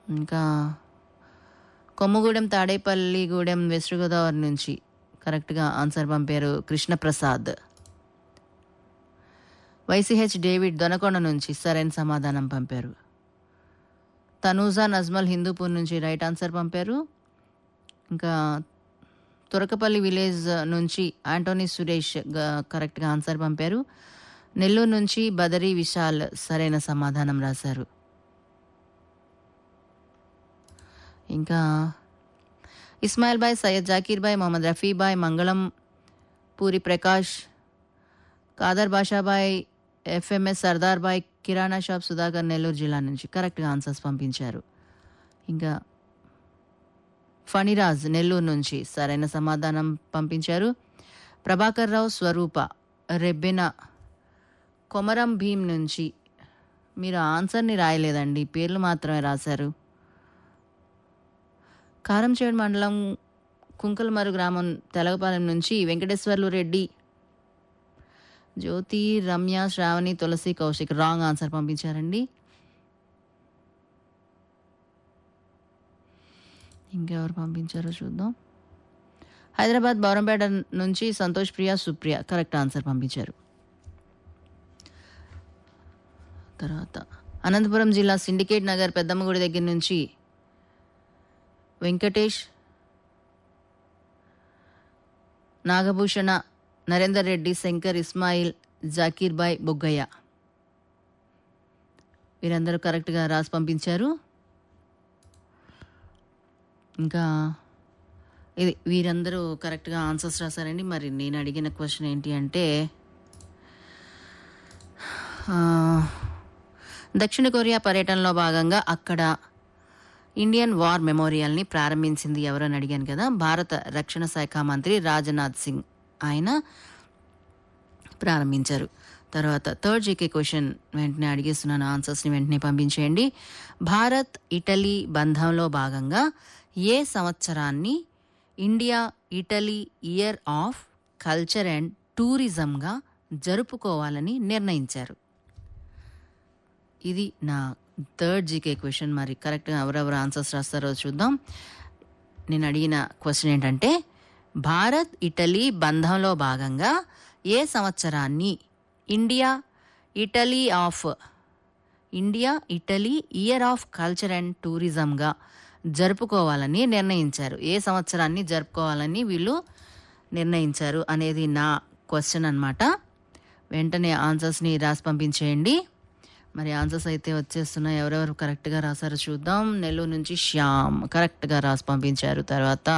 ఇంకా కొమ్మగూడెం తాడేపల్లిగూడెం వెస్ట్ గోదావరి నుంచి కరెక్ట్గా ఆన్సర్ పంపారు కృష్ణప్రసాద్ వైసీహెచ్ డేవిడ్ దొనకొండ నుంచి సరైన సమాధానం పంపారు తనూజా నజ్మల్ హిందూపూర్ నుంచి రైట్ ఆన్సర్ పంపారు ఇంకా తురకపల్లి విలేజ్ నుంచి ఆంటోనీ సురేష్ గ- కరెక్ట్గా ఆన్సర్ పంపారు నెల్లూరు నుంచి బదరీ విశాల్ సరైన సమాధానం రాశారు ఇంకా ఇస్మాయిల్ బాయ్ సయ్యద్ జాకీర్ బాయ్ మొహమ్మద్ రఫీ బాయ్ మంగళం పూరి ప్రకాష్ కాదర్ బాషాబాయ్ ఎఫ్ఎంఎస్ సర్దార్ బాయ్ కిరాణా షాప్ సుధాకర్ నెల్లూరు జిల్లా నుంచి కరెక్ట్గా ఆన్సర్స్ పంపించారు ఇంకా ఫణిరాజ్ నెల్లూరు నుంచి సరైన సమాధానం పంపించారు ప్రభాకర్ రావు స్వరూప రెబ్బెన కొమరం భీం నుంచి మీరు ఆన్సర్ని రాయలేదండి పేర్లు మాత్రమే రాశారు కారంచేడు మండలం కుంకలమరు గ్రామం తెలగపాలెం నుంచి వెంకటేశ్వర్లు రెడ్డి జ్యోతి రమ్య శ్రావణి తులసి కౌశిక్ రాంగ్ ఆన్సర్ పంపించారండి ఇంకెవరు పంపించారో చూద్దాం హైదరాబాద్ బౌరంపేట నుంచి సంతోష్ ప్రియ సుప్రియ కరెక్ట్ ఆన్సర్ పంపించారు తర్వాత అనంతపురం జిల్లా సిండికేట్ నగర్ పెద్దమ్మగుడి దగ్గర నుంచి వెంకటేష్ నాగభూషణ నరేందర్ రెడ్డి శంకర్ ఇస్మాయిల్ జాకీర్ బాయ్ బొగ్గయ్య వీరందరూ కరెక్ట్గా రాసి పంపించారు ఇంకా ఇది వీరందరూ కరెక్ట్గా ఆన్సర్స్ రాశారండి మరి నేను అడిగిన క్వశ్చన్ ఏంటి అంటే ఆ, దక్షిణ కొరియా పర్యటనలో భాగంగా అక్కడ ఇండియన్ వార్ మెమోరియల్ని ప్రారంభించింది ఎవరని అడిగాను కదా భారత రక్షణ శాఖ మంత్రి రాజ్నాథ్ సింగ్ ఆయన ప్రారంభించారు తర్వాత థర్డ్ జీకే క్వశ్చన్ వెంటనే అడిగేస్తున్నాను ఆన్సర్స్ని వెంటనే పంపించేయండి భారత్ ఇటలీ బంధంలో భాగంగా ఏ సంవత్సరాన్ని India Italy year of culture and టూరిజంగా జరుపుకోవాలని నిర్ణయించారు ఇది నా థర్డ్ జీకే క్వశ్చన్ మరి కరెక్ట్గా ఎవరెవరు ఆన్సర్స్ రాస్తారో చూద్దాం నేను అడిగిన క్వశ్చన్ ఏంటంటే భారత్ ఇటలీ బంధంలో భాగంగా ఏ సంవత్సరాన్ని India Italy of India Italy year of culture and టూరిజంగా జరుపుకోవాలని నిర్ణయించారు ఏ సంవత్సరాన్ని జరుపుకోవాలని వీళ్ళు నిర్ణయించారు అనేది నా క్వశ్చన్ అన్నమాట వెంటనే ఆన్సర్స్ని రాసి పంపించేయండి మరి ఆన్సర్స్ అయితే వచ్చేస్తున్నాయి ఎవరెవరు కరెక్ట్గా రాశారో చూద్దాం నెల్లూరు నుంచి శ్యామ్ కరెక్ట్గా రాసి పంపించారు తర్వాత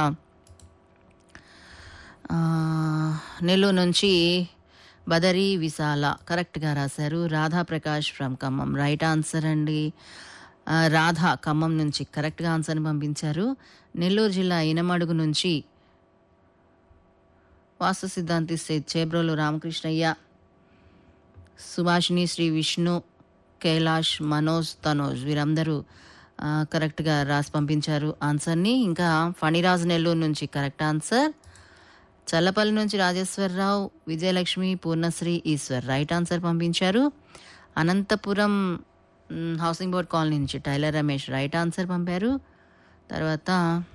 ఆ, నెల్లూరు నుంచి బదరి విశాల కరెక్ట్గా రాశారు Radha Prakash from Khammam right answer అండి ఆ, రాధా ఖమ్మం నుంచి కరెక్ట్గా ఆన్సర్ని పంపించారు నెల్లూరు జిల్లా ఇనమడుగు నుంచి వాస్తు సిద్ధాంతి శ్రీ చేబ్రోలు రామకృష్ణయ్య సుభాషిణి శ్రీ విష్ణు కైలాష్ మనోజ్ తనోజ్ వీరందరూ ఆ, కరెక్ట్గా రాసి పంపించారు ఆన్సర్ని ఇంకా ఫణిరాజ్ నెల్లూరు నుంచి కరెక్ట్ ఆన్సర్ చల్లపల్లి నుంచి రాజేశ్వరరావు విజయలక్ష్మి పూర్ణశ్రీ ఈశ్వర్ రైట్ ఆన్సర్ పంపించారు అనంతపురం మ్, హౌసింగ్ బోర్డ్ కాలనీ నుంచి టైలర్ రమేష్ రైట్ ఆన్సర్ పంపారు తర్వాత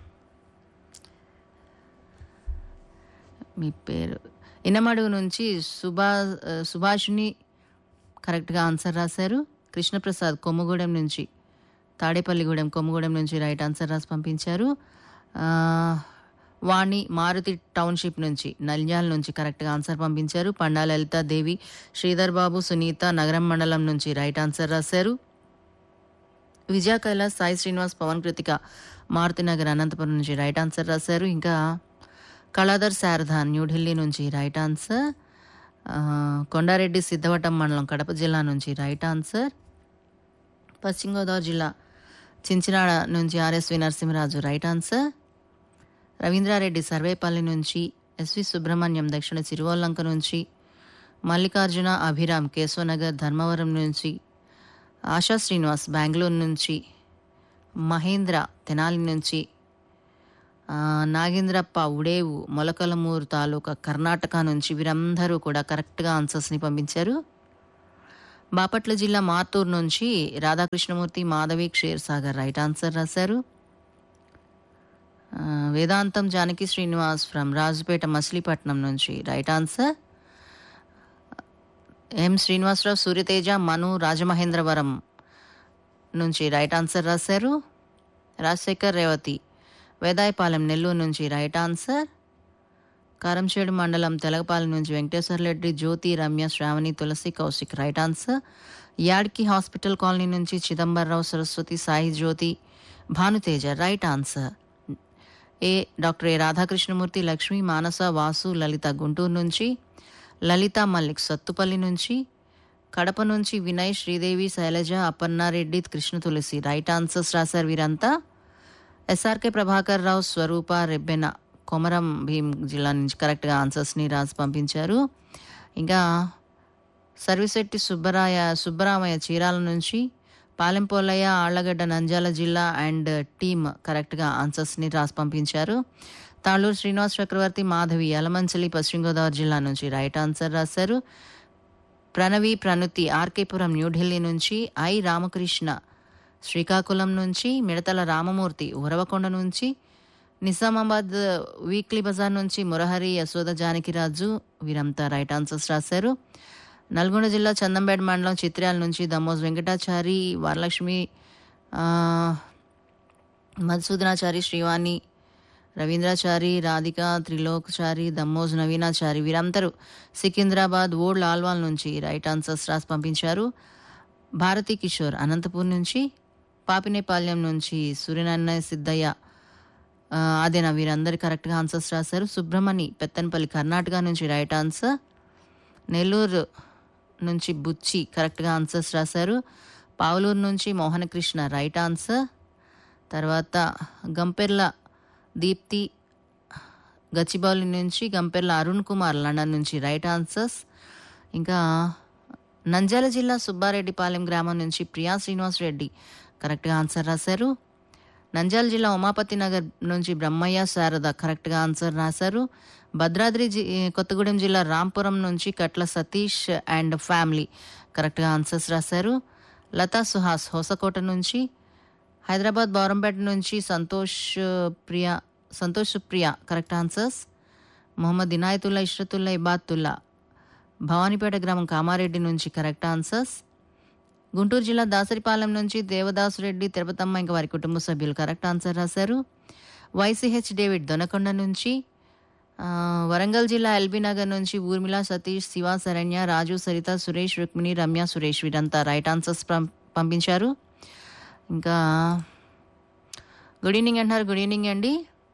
మీ పేరు ఇనమడుగు నుంచి సుభా సుభాషిణి కరెక్ట్గా ఆన్సర్ రాశారు కృష్ణప్రసాద్ కొమ్మగూడెం నుంచి తాడేపల్లిగూడెం కొమ్మగూడెం నుంచి రైట్ ఆన్సర్ రాసి పంపించారు ఆ, వాణి మారుతి టౌన్షిప్ నుంచి నల్యాల్ నుంచి కరెక్ట్గా ఆన్సర్ పంపించారు పండా లలిత దేవి శ్రీధర్ బాబు సునీత నగరం మండలం నుంచి రైట్ ఆన్సర్ రాశారు విజయ కైలాస్ సాయి శ్రీనివాస్ పవన్ కృతిక మారుతినగర్ అనంతపురం నుంచి రైట్ ఆన్సర్ రాశారు ఇంకా కళాధర్ శారదా న్యూఢిల్లీ నుంచి రైట్ ఆన్సర్ ఆ, కొండారెడ్డి సిద్ధవటం మండలం కడప జిల్లా నుంచి రైట్ ఆన్సర్ పశ్చిమ గోదావరి జిల్లా చించినాడ నుంచి R S V Narasimharaju right answer Ravindra Reddy Sarvepalli నుంచి ఎస్వి సుబ్రహ్మణ్యం దక్షిణ చిరువల్లంక నుంచి మల్లికార్జున అభిరామ్ కేశవనగర్ ధర్మవరం నుంచి ఆశా శ్రీనివాస్ బెంగళూరు నుంచి మహేంద్ర తెనాలి నుంచి ఆ, నాగేంద్రప్ప ఉడేవు మొలకలమూరు తాలూకా కర్ణాటక నుంచి వీరందరూ కూడా కరెక్ట్గా ఆన్సర్స్ని పంపించారు బాపట్ల జిల్లా మార్తూరు నుంచి రాధాకృష్ణమూర్తి మాధవి క్షీర్సాగర్ రైట్ ఆన్సర్ రాశారు ఆ, వేదాంతం జానకి శ్రీనివాస్ ఫ్రమ్ రాజుపేట మచిలీపట్నం నుంచి right answer M Srinivasa Rao Suryateja Manu Rajamahendravaram నుంచి రైట్ ఆన్సర్ రాశారు రాజశేఖర్ రేవతి వేదాయపాలెం నెల్లూరు నుంచి రైట్ ఆన్సర్ కారంచేడు మండలం తెలగపాలెం నుంచి వెంకటేశ్వర రెడ్డి జ్యోతి రమ్య శ్రావణి తులసి కౌశిక్ రైట్ ఆన్సర్ యాడ్కి హాస్పిటల్ కాలనీ నుంచి Chidambara Rao Saraswathi Sai Jyothi Bhanuteja right answer A doctor A Radhakrishnamurthy Lakshmi Manasa Vasu Lalitha Guntur నుంచి లలిత మల్లిక్ సత్తుపల్లి నుంచి కడప నుంచి వినయ్ శ్రీదేవి శైలజ అపర్ణారెడ్డి కృష్ణ తులసి రైట్ ఆన్సర్స్ రాశారు వీరంతా ఎస్ఆర్కే ప్రభాకర్ రావు స్వరూప రెబ్బెన కొమరం భీం జిల్లా నుంచి కరెక్ట్గా ఆన్సర్స్ని రాసి పంపించారు ఇంకా సర్విశెట్టి సుబ్బరాయ సుబ్బరామయ్య చీరాల నుంచి పాలెంపోలయ్య ఆళ్లగడ్డ నంద్యాల జిల్లా అండ్ టీమ్ కరెక్ట్గా ఆన్సర్స్ని రాసి పంపించారు తాళూరు శ్రీనివాస్ చక్రవర్తి మాధవి యలమంచలి పశ్చిమ గోదావరి జిల్లా నుంచి రైట్ ఆన్సర్ రాశారు ప్రణవి ప్రణుతి ఆర్కేపురం న్యూఢిల్లీ నుంచి ఐ రామకృష్ణ శ్రీకాకుళం నుంచి మిడతల రామమూర్తి ఉరవకొండ నుంచి నిజామాబాద్ వీక్లీ బజార్ నుంచి మురహరి యశోద జానకిరాజు వీరంతా రైట్ ఆన్సర్స్ రాశారు నల్గొండ జిల్లా చందంబేడ్ మండలం చిత్రాల నుంచి దమోజ్ వెంకటాచారి వరలక్ష్మి ఆ, మధుసూదనాచారి శ్రీవాణి రవీంద్రాచారి రాధిక త్రిలోకచారి దమ్మోజ్ నవీనాచారి వీరందరూ సికింద్రాబాద్ ఓల్డ్ లాల్వాల్ నుంచి రైట్ ఆన్సర్స్ రాసి పంపించారు భారతి కిషోర్ అనంతపూర్ నుంచి పాపినేపాల్యం నుంచి సూర్యనారాయణ సిద్ధయ్య ఆ, అదేనా వీరందరూ కరెక్ట్గా ఆన్సర్స్ రాశారు సుబ్రహ్మణి పెత్తనపల్లి కర్ణాటక నుంచి రైట్ ఆన్సర్ నెల్లూరు నుంచి బుచ్చి కరెక్ట్గా ఆన్సర్స్ రాశారు పావులూరు నుంచి మోహనకృష్ణ రైట్ ఆన్సర్ తర్వాత గంపెర్ల దీప్తి గచ్చిబౌలి నుంచి గంపెర్ల అరుణ్ కుమార్ లండన్ నుంచి రైట్ ఆన్సర్స్ ఇంకా నంద్యాల జిల్లా సుబ్బారెడ్డిపాలెం గ్రామం నుంచి ప్రియా శ్రీనివాస్ రెడ్డి కరెక్ట్గా ఆన్సర్ రాశారు నంద్యాల జిల్లా ఉమాపతి నగర్ నుంచి బ్రహ్మయ్య శారద కరెక్ట్గా ఆన్సర్ రాశారు భద్రాద్రి జి కొత్తగూడెం జిల్లా రాంపురం నుంచి కట్ల సతీష్ అండ్ ఫ్యామిలీ కరెక్ట్గా ఆన్సర్స్ రాశారు లతా సుహాస్ హోసకోట నుంచి హైదరాబాద్ బౌరంపేట నుంచి సంతోష్ ప్రియ సంతోష్ సుప్రియ కరెక్ట్ ఆన్సర్స్ మొహమ్మద్ ఇనాయతుల్లా ఇష్రతుల్లా ఇబాతుల్లా భవానీపేట గ్రామం కామారెడ్డి నుంచి కరెక్ట్ ఆన్సర్స్ గుంటూరు జిల్లా దాసరిపాలెం నుంచి దేవదాసు రెడ్డి తిరుపతమ్మ ఇంకా వారి కుటుంబ సభ్యులు కరెక్ట్ ఆన్సర్ రాశారు వైసీహెచ్ డేవిడ్ దొనకొండ నుంచి ఆ, వరంగల్ జిల్లా ఎల్బీ నగర్ నుంచి ఊర్మిళ సతీష్ శివ శరణ్య రాజు సరిత సురేష్ రుక్మిణి రమ్య సురేష్ వీరంతా రైట్ ఆన్సర్స్ పం- పంపించారు ఇంకా గుడ్ ఈవినింగ్ అంటున్నారు గుడ్ ఈవినింగ్ అండి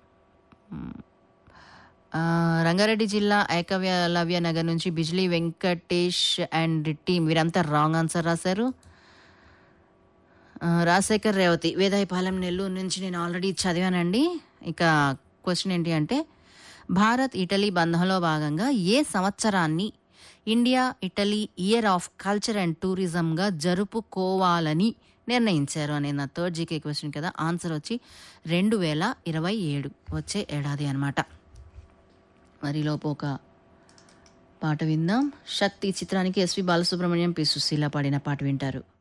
ఆ, రంగారెడ్డి జిల్లా ఏకవ్య లవ్య నగర్ నుంచి బిజ్లీ వెంకటేష్ అండ్ టీమ్ వీరంతా రాంగ్ ఆన్సర్ రాశారు ఆ, రాజశేఖర్ రేవతి వేదాయపాలెం నెల్లూరు నుంచి నేను ఆల్రెడీ చదివానండి ఇక క్వశ్చన్ ఏంటి అంటే భారత్ ఇటలీ బంధంలో భాగంగా ఏ సంవత్సరాన్ని India Italy year of culture and టూరిజంగా జరుపుకోవాలని నిర్ణయించారు అనే నా థర్డ్ జీకే క్వశ్చన్ కదా ఆన్సర్ వచ్చి రెండు వేల ఇరవై ఏడు వచ్చే ఏడాది అనమాట మరి లోపు ఒక పాట విందాం శక్తి చిత్రానికి ఎస్వి బాలసుబ్రహ్మణ్యం పి సుశీల పాడిన పాట వింటారు